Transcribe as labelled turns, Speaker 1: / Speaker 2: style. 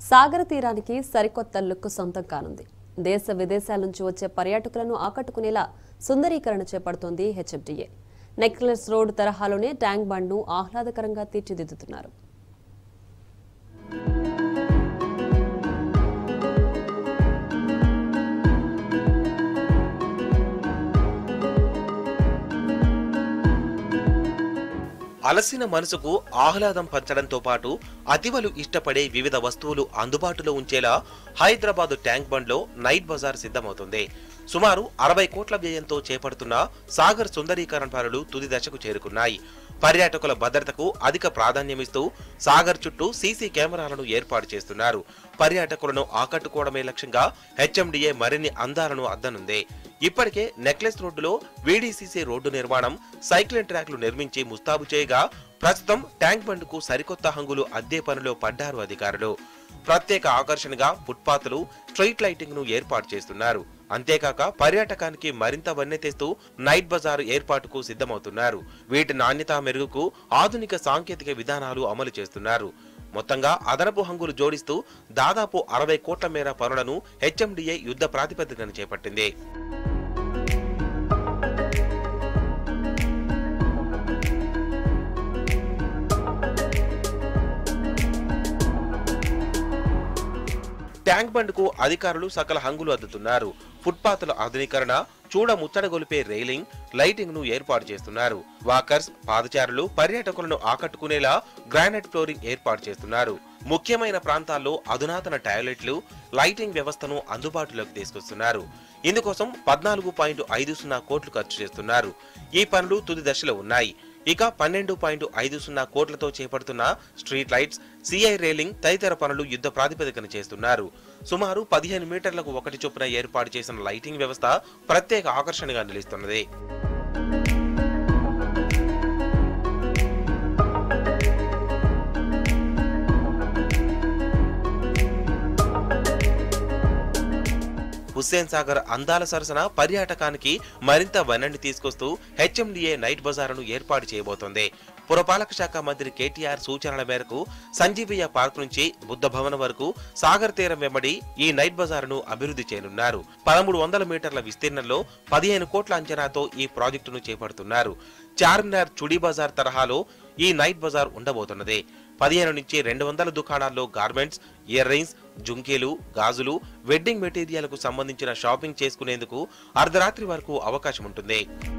Speaker 1: సాగర తీరానికి సరికొత్త లుక్ సొంతం కానుంది దేశ విదేశాల నుంచి వచ్చే పర్యాటకులను ఆకట్టుకునేలా సుందరీకరణ చేపడుతోంది హెచ్ఎఫ్డీఏ నెక్లెస్ రోడ్ తరహాలోనే ట్యాంక్ బండ్ను ఆహ్లాదకరంగా తీర్చిదిద్దుతున్నారు
Speaker 2: అలసిన మనసుకు ఆహ్లాదం పంచడంతో పాటు అతివలు ఇష్టపడే వివిధ వస్తువులు అందుబాటులో ఉంచేలా హైదరాబాద్ ట్యాంక్ బండ్లో నైట్ బజార్ సిద్ధమవుతుంది సుమారు అరవై కోట్ల వ్యయంతో చేపడుతున్న సాగర్ సుందరీకరణ పనులు తుది దశకు చేరుకున్నాయి పర్యాటకుల భద్రతకు అధిక ప్రాధాన్యమిస్తూ సాగర్ చుట్టూ సీసీ కెమెరాలను ఏర్పాటు చేస్తున్నారు పర్యాటకులను ఆకట్టుకోవడమే లక్ష్యంగా హెచ్ఎండిఏ మరిన్ని అందాలను అద్దనుంది ఇప్పటికే నెక్లెస్ రోడ్డులో వీడీసీసీ రోడ్డు నిర్మాణం సైక్లింగ్ ట్రాక్లు నిర్మించి ముస్తాబు చేయగా ప్రస్తుతం ట్యాంక్ బండ్కు సరికొత్త హంగులు అద్దే పనిలో పడ్డారు అధికారులు ప్రత్యేక ఆకర్షణగా ఫుట్పాత్లు స్ట్రీట్ లైటింగ్ ను ఏర్పాటు చేస్తున్నారు అంతేకాక పర్యాటకానికి మరింత వన్నె తెస్తూ నైట్ బజార్ ఏర్పాటుకు సిద్ధమవుతున్నారు వీటి నాణ్యత మెరుగుకు ఆధునిక సాంకేతిక విధానాలు అమలు చేస్తున్నారు మొత్తంగా అదనపు హంగులు జోడిస్తూ దాదాపు అరవై కోట్ల మేర పనులను హెచ్ఎండిఏ యుద్ధ ప్రాతిపదికన చేపట్టింది ట్యాంక్ బండ్కు అధికారులు సకల హంగులు అద్దుతున్నారు ఫుట్పాత్ల ఆధునీకరణ చూడ ముచ్చటగొలిపే రైలింగ్ లైటింగ్ ను ఏర్పాటు చేస్తున్నారు వాకర్స్ పాదచారులు పర్యాటకులను ఆకట్టుకునేలా గ్రానైట్ ఫ్లోరింగ్ ఏర్పాటు చేస్తున్నారు ముఖ్యమైన ప్రాంతాల్లో అధునాతన టాయిలెట్లు లైటింగ్ వ్యవస్థను అందుబాటులోకి తీసుకొస్తున్నారు ఇందుకోసం పద్నాలుగు పాయింట్ ఐదు సున్నా కోట్లు ఖర్చు చేస్తున్నారు ఈ పనులు తుది దశలో ఉన్నాయి ఇక పన్నెండు పాయింట్ ఐదు సున్నా కోట్లతో చేపడుతున్న స్ట్రీట్ లైట్స్ సిఐ రైలింగ్ తదితర పనులు యుద్ధ ప్రాతిపదికన చేస్తున్నారు సుమారు పదిహేను మీటర్లకు ఒకటి చొప్పున ఏర్పాటు చేసిన లైటింగ్ వ్యవస్థ ప్రత్యేక ఆకర్షణగా నిలుస్తున్నది హుస్సేన్ సాగర్ అందాల సరసన పర్యాటకానికి మరింత వన్నెని తీసుకొస్తూ హెచ్ఎండిఏ నైట్ బజారును ఏర్పాటు చేయబోతోంది పురపాలక శాఖ మంత్రి కేటీఆర్ సూచనల మేరకు సంజీవయ్య పార్క్ నుంచి బుద్ధ భవన్ వరకు సాగర్ తీరం వెంబడి ఈ నైట్ బజారును అభివృద్ధి చేయనున్నారు పదమూడు వందల మీటర్ల విస్తీర్ణంలో పదిహేను కోట్ల అంచనాతో ఈ ప్రాజెక్టును చేపడుతున్నారు చార్మినార్ చుడి బజార్ తరహాలో ఈ నైట్ బజార్ ఉండబోతున్నది పదిహేను నుంచి రెండు వందల దుకాణాల్లో గార్మెంట్స్ ఇయర్ రింగ్స్ జుంకీలు గాజులు వెడ్డింగ్ మెటీరియల్కు సంబంధించిన షాపింగ్ చేసుకునేందుకు అర్ధరాత్రి వరకు అవకాశం ఉంటుంది